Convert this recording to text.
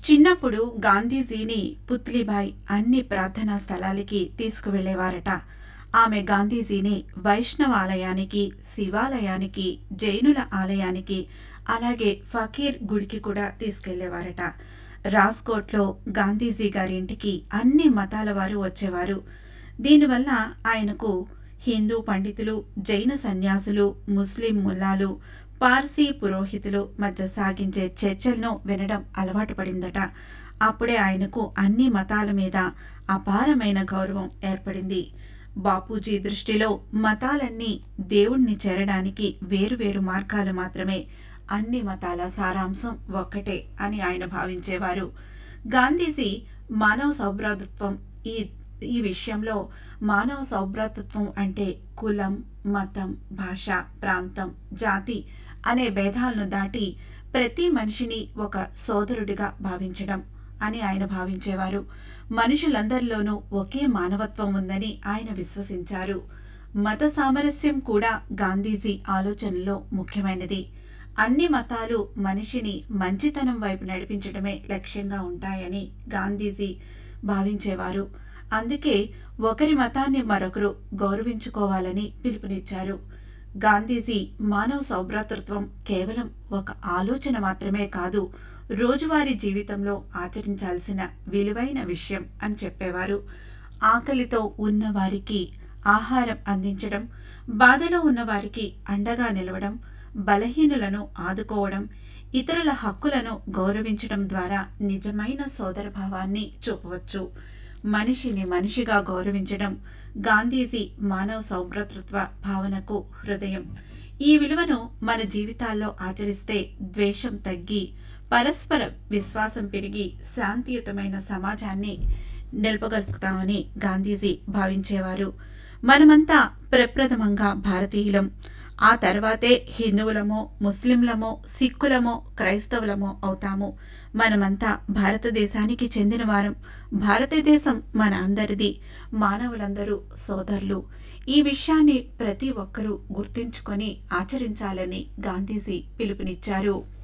చిన్నప్పుడు గాంధీజీని పుత్లిబాయ్ అన్ని ప్రార్థనా స్థలాలకి తీసుకువెళ్లేవారట ఆమె గాంధీజీని వైష్ణవాలయానికి శివాలయానికి జైనుల ఆలయానికి అలాగే ఫకీర్ గుడికి కూడా తీసుకెళ్లేవారట రాజ్కోట్లో గాంధీజీ గారి ఇంటికి అన్ని మతాల వారు వచ్చేవారు దీనివల్ల ఆయనకు హిందూ పండితులు జైన సన్యాసులు ముస్లిం ముల్లాలు పార్సీ పురోహితులు మధ్య సాగించే చర్చలను వినడం అలవాటు పడిందట అప్పుడే ఆయనకు అన్ని మతాల మీద అపారమైన గౌరవం ఏర్పడింది బాపూజీ దృష్టిలో మతాలన్నీ దేవుణ్ణి చేరడానికి వేరువేరు మార్గాలు మాత్రమే అన్ని మతాల సారాంశం ఒక్కటే అని ఆయన భావించేవారు గాంధీజీ మానవ సౌభ్రాతృత్వం ఈ ఈ విషయంలో మానవ సౌభ్రాతృత్వం అంటే కులం మతం భాష ప్రాంతం జాతి అనే భేదాలను దాటి ప్రతి మనిషిని ఒక సోదరుడిగా భావించడం అని ఆయన భావించేవారు మనుషులందరిలోనూ ఒకే మానవత్వం ఉందని ఆయన విశ్వసించారు మత సామరస్యం కూడా గాంధీజీ ఆలోచనలో ముఖ్యమైనది అన్ని మతాలు మనిషిని మంచితనం వైపు నడిపించడమే లక్ష్యంగా ఉంటాయని గాంధీజీ భావించేవారు అందుకే ఒకరి మతాన్ని మరొకరు గౌరవించుకోవాలని పిలుపునిచ్చారు గాంధీజీ మానవ సౌభ్రాతృత్వం కేవలం ఒక ఆలోచన మాత్రమే కాదు రోజువారీ జీవితంలో ఆచరించాల్సిన విలువైన విషయం అని చెప్పేవారు ఆకలితో ఉన్న వారికి ఆహారం అందించడం బాధలో ఉన్న వారికి అండగా నిలవడం బలహీనులను ఆదుకోవడం ఇతరుల హక్కులను గౌరవించడం ద్వారా నిజమైన సోదరభావాన్ని చూపవచ్చు మనిషిని మనిషిగా గౌరవించడం గాంధీజీ మానవ సౌభ్రతృత్వ భావనకు హృదయం ఈ విలువను మన జీవితాల్లో ఆచరిస్తే ద్వేషం తగ్గి పరస్పర విశ్వాసం పెరిగి శాంతియుతమైన సమాజాన్ని నిలపగలుగుతామని గాంధీజీ భావించేవారు మనమంతా ప్రప్రథమంగా భారతీయులం ఆ తర్వాతే హిందువులమో ముస్లింలమో సిక్కులమో క్రైస్తవులమో అవుతాము మనమంతా భారతదేశానికి చెందినవారం భారతదేశం మన అందరిది మానవులందరూ సోదరులు ఈ విషయాన్ని ప్రతి ఒక్కరూ గుర్తించుకొని ఆచరించాలని గాంధీజీ పిలుపునిచ్చారు